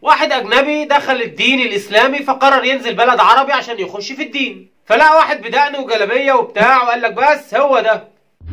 واحد اجنبي دخل الدين الاسلامي فقرر ينزل بلد عربي عشان يخش في الدين فلقى واحد بدقن وجلابيه وبتاع وقال لك بس هو ده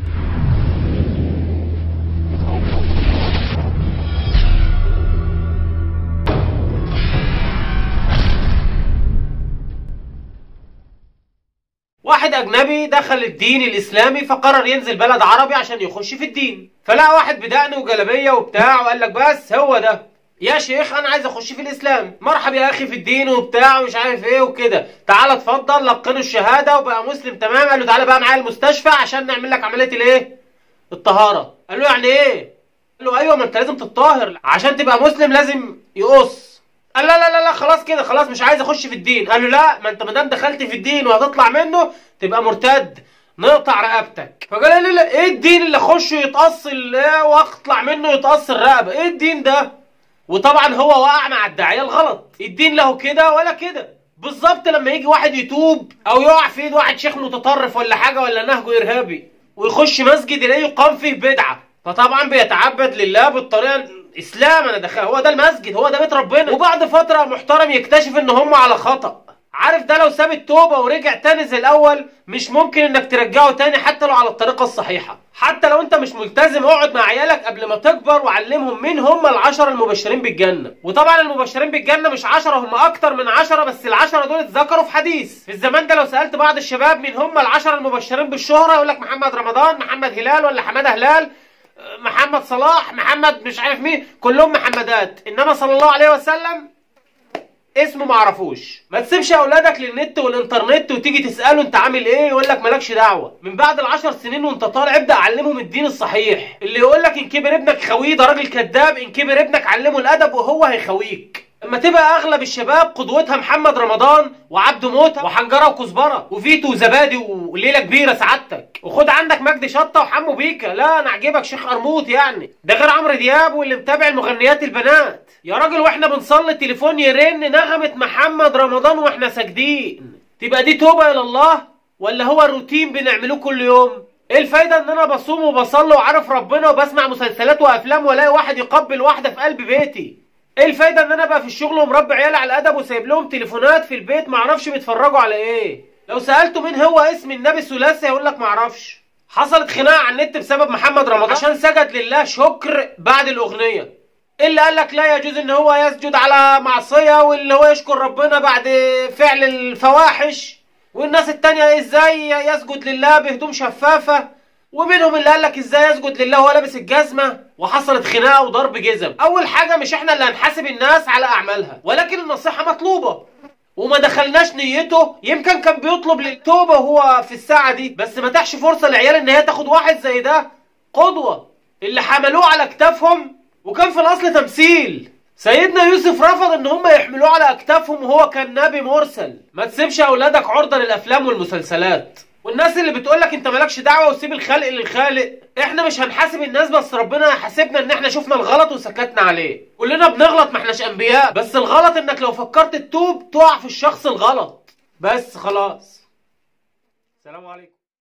واحد اجنبي دخل الدين الاسلامي فقرر ينزل بلد عربي عشان يخش في الدين فلقى واحد بدقن وجلابيه وبتاع وقال لك بس هو ده يا شيخ انا عايز اخش في الاسلام مرحب يا اخي في الدين وبتاع ومش عارف ايه وكده تعالى اتفضل لقنه الشهاده وبقى مسلم تمام قال له تعالى بقى معايا المستشفى عشان نعمل لك عمليه الايه الطهاره قال له يعني ايه قال له ايوه ما انت لازم تتطهر عشان تبقى مسلم لازم يقص قال لا لا لا لا خلاص كده خلاص مش عايز اخش في الدين قال له لا ما انت ما دام دخلت في الدين وهتطلع منه تبقى مرتد نقطع رقبتك فقال لا لا ايه الدين اللي اخشه يتقص ال- واطلع منه يتقص الرقبه ايه الدين ده وطبعا هو وقع مع الداعيه الغلط الدين له كده ولا كده بالظبط لما يجي واحد يتوب او يقع في ايد واحد شيخ متطرف ولا حاجه ولا نهجه ارهابي ويخش مسجد يلاقيه يقام فيه بدعه فطبعا بيتعبد لله بالطريقه اسلام انا دخل هو ده المسجد هو ده بيت ربنا وبعد فتره محترم يكتشف ان هم على خطأ عارف ده لو ساب التوبه ورجع تاني زي الاول مش ممكن انك ترجعه تاني حتى لو على الطريقه الصحيحه حتى لو انت مش ملتزم اقعد مع عيالك قبل ما تكبر وعلمهم مين هم العشرة المبشرين بالجنه وطبعا المبشرين بالجنه مش عشرة هم اكتر من عشرة بس العشرة دول اتذكروا في حديث في الزمان ده لو سالت بعض الشباب مين هم العشرة المبشرين بالشهره يقول لك محمد رمضان محمد هلال ولا حماده هلال محمد صلاح محمد مش عارف مين كلهم محمدات انما صلى الله عليه وسلم اسمه معرفوش ما تسيبش اولادك للنت والانترنت وتيجي تساله انت عامل ايه يقول لك مالكش دعوه من بعد العشر سنين وانت طالع ابدا علمهم الدين الصحيح اللي يقول لك ان كبر ابنك خويه ده راجل كذاب ان كبر ابنك علمه الادب وهو هيخويك اما تبقى اغلب الشباب قدوتها محمد رمضان وعبده موته وحنجره وكزبره وفيتو وزبادي وليله كبيره سعادتك وخد عندك مجدي شطه وحمو بيكا لا انا عجبك شيخ قرموط يعني ده غير عمرو دياب واللي متابع المغنيات البنات يا راجل واحنا بنصلي التليفون يرن نغمه محمد رمضان واحنا ساجدين تبقى دي توبه الى الله ولا هو الروتين بنعملوه كل يوم ايه الفايده ان انا بصوم وبصلي وعارف ربنا وبسمع مسلسلات وافلام والاقي واحد يقبل واحده في قلب بيتي ايه الفايده ان انا ابقى في الشغل ومربي عيالي على الادب وسايب لهم تليفونات في البيت معرفش بيتفرجوا على ايه لو سالته مين هو اسم النبي الثلاثي هيقول لك معرفش حصلت خناقه على النت بسبب محمد رمضان عشان سجد لله شكر بعد الاغنيه اللي قال لك لا يجوز ان هو يسجد على معصيه واللي هو يشكر ربنا بعد فعل الفواحش والناس التانية ازاي يسجد لله بهدوم شفافه ومنهم اللي قال لك ازاي يسجد لله وهو لابس الجزمه وحصلت خناقه وضرب جزم اول حاجه مش احنا اللي هنحاسب الناس على اعمالها ولكن النصيحه مطلوبه وما دخلناش نيته يمكن كان بيطلب للتوبه وهو في الساعه دي بس ما تحش فرصه للعيال ان هي تاخد واحد زي ده قدوه اللي حملوه على اكتافهم وكان في الاصل تمثيل سيدنا يوسف رفض ان هم يحملوه على اكتافهم وهو كان نبي مرسل ما تسيبش اولادك عرضه للافلام والمسلسلات والناس اللي بتقولك انت مالكش دعوه وسيب الخلق للخالق احنا مش هنحاسب الناس بس ربنا هيحاسبنا ان احنا شفنا الغلط وسكتنا عليه كلنا بنغلط ما احناش انبياء بس الغلط انك لو فكرت تتوب تقع في الشخص الغلط بس خلاص السلام عليكم